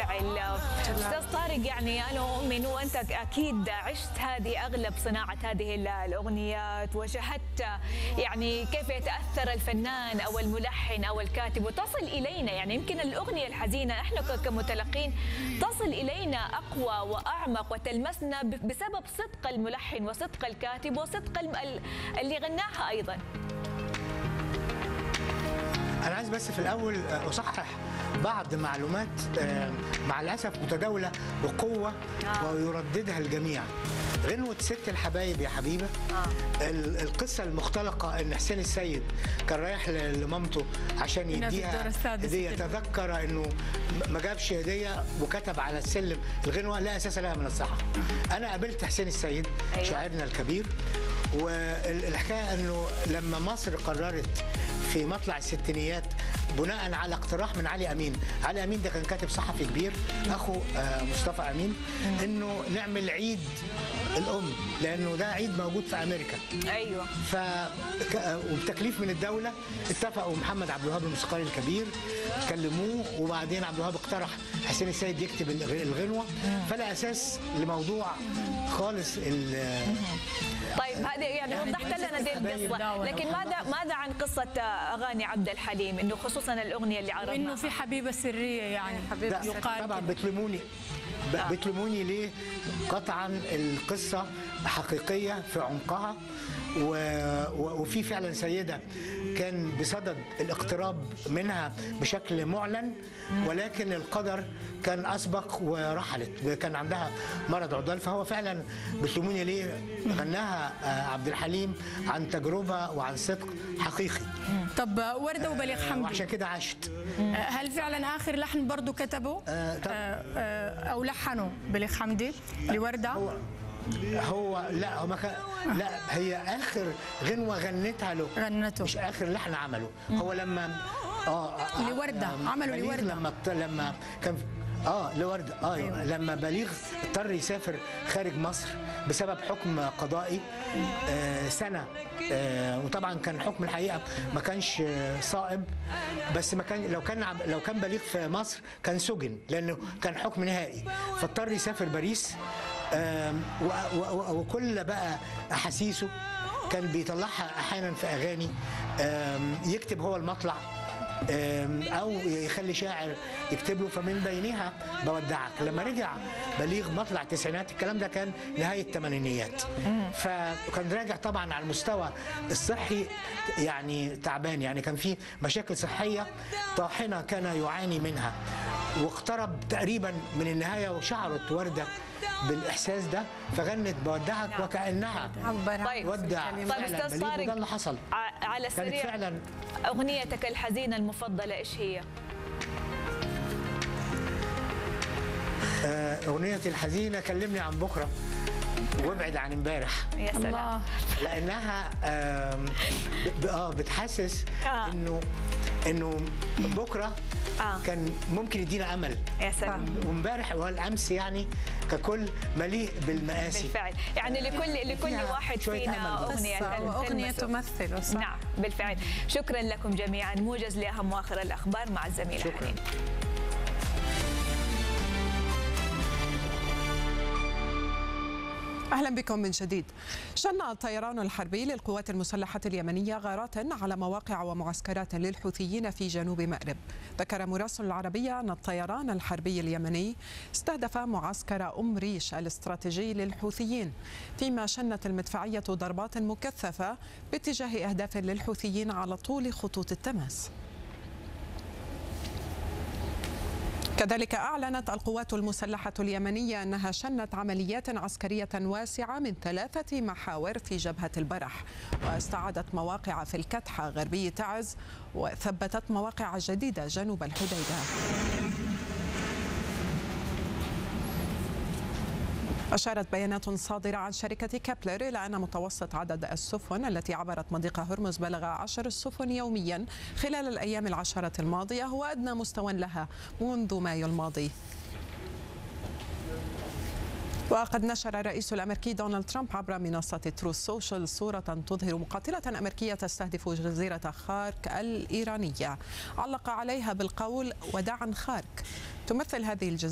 بالفعل استاذ طارق يعني انا اؤمن وانت اكيد عشت هذه اغلب صناعه هذه الاغنيات وشاهدت يعني كيف يتاثر الفنان او الملحن او الكاتب وتصل الينا يعني يمكن الاغنيه الحزينه احنا كمتلقين تصل الينا اقوى واعمق وتلمسنا بسبب صدق الملحن وصدق الكاتب وصدق اللي غناها ايضا انا عايز بس في الاول اصحح بعض معلومات مع الاسف متداوله بقوه ويرددها الجميع غنوة ست الحبايب يا حبيبة آه. القصة المختلقة ان حسين السيد كان رايح لمامته عشان يديها هدية تذكر انه ما جابش هدية وكتب على السلم الغنوة لا اساس لها من الصحة انا قابلت حسين السيد أيوة. شاعرنا الكبير والحكاية انه لما مصر قررت في مطلع الستينيات بناء على اقتراح من علي امين علي امين ده كان كاتب صحفي كبير اخو مصطفى امين انه نعمل عيد الام لانه ده عيد موجود في امريكا ايوه ف وبتكليف من الدوله اتفقوا محمد عبد الوهاب الموسيقار الكبير كلموه وبعدين عبد الوهاب اقترح حسين السيد يكتب الغنوه فلا اساس لموضوع خالص طيب هذه يعني وضحت لنا دي القصه لكن ماذا ماذا عن قصه اغاني عبد الحليم انه خصوصا الاغنيه اللي عرضناها انه في حبيبه سريه يعني حبيبه يقال طبعا بتلوموني بتلوموني ليه قطعا القصه حقيقيه في عمقها وفي فعلا سيده كان بصدد الاقتراب منها بشكل معلن ولكن القدر كان اسبق ورحلت كان عندها مرض عضال فهو فعلا بتلوموني ليه غناها عبد الحليم عن تجربه وعن صدق حقيقي طب ورده وبليغ حمدي وعشان كده عاشت هل فعلا اخر لحن برضه كتبه آه او لحنه بليغ حمدي لورده هو هو لا هو ما كان لا هي اخر غنوه غنتها له غنته مش اخر لحن عمله هو لما اه لورده عملوا لورده لما لما كان اه لورده اه أيوة. لما بليغ اضطر يسافر خارج مصر بسبب حكم قضائي آه سنه آه وطبعا كان حكم الحقيقه ما كانش آه صائب بس ما كان لو كان لو كان بليغ في مصر كان سجن لانه كان حكم نهائي فاضطر يسافر باريس وكل بقى احاسيسه كان بيطلعها احيانا في اغاني يكتب هو المطلع او يخلي شاعر يكتب له فمن بينها بودعك لما رجع بليغ مطلع التسعينات الكلام ده كان نهايه الثمانينيات فكان راجع طبعا على المستوى الصحي يعني تعبان يعني كان في مشاكل صحيه طاحنه كان يعاني منها واقترب تقريبا من النهايه وشعرت ورده بالاحساس ده فغنت بودعك وكانها طيب ودع طيب استاذ طارق ده اللي حصل على السريع فعلا اغنيتك الحزينه المفضله ايش هي؟ اغنيتي الحزينه كلمني عن بكره وابعد عن امبارح يا سلام لانها اه بتحسس آه. انه انه بكره آه. كان ممكن يدينا امل يا سلام وامبارح والامس يعني ككل مليء بالمآسي بالفعل يعني لكل لكل واحد فينا اغنيه اغنيه تمثل صح. نعم بالفعل شكرا لكم جميعا موجز لاهم واخر الاخبار مع الزميله شكرا حنين. اهلا بكم من جديد. شن الطيران الحربي للقوات المسلحه اليمنيه غارات على مواقع ومعسكرات للحوثيين في جنوب مأرب. ذكر مراسل العربيه ان الطيران الحربي اليمني استهدف معسكر ام ريش الاستراتيجي للحوثيين، فيما شنت المدفعيه ضربات مكثفه باتجاه اهداف للحوثيين على طول خطوط التماس. كذلك أعلنت القوات المسلحة اليمنية أنها شنت عمليات عسكرية واسعة من ثلاثة محاور في جبهة البرح واستعادت مواقع في الكتحة غربي تعز وثبتت مواقع جديدة جنوب الحديدة أشارت بيانات صادرة عن شركة كابلر إلى أن متوسط عدد السفن التي عبرت مضيق هرمز بلغ عشر السفن يوميا خلال الأيام العشرة الماضية هو أدنى مستوى لها منذ مايو الماضي وقد نشر الرئيس الامريكي دونالد ترامب عبر منصه تروث سوشيال صوره تظهر مقاتله امريكيه تستهدف جزيره خارك الايرانيه علق عليها بالقول وداعا خارك تمثل هذه الجزيره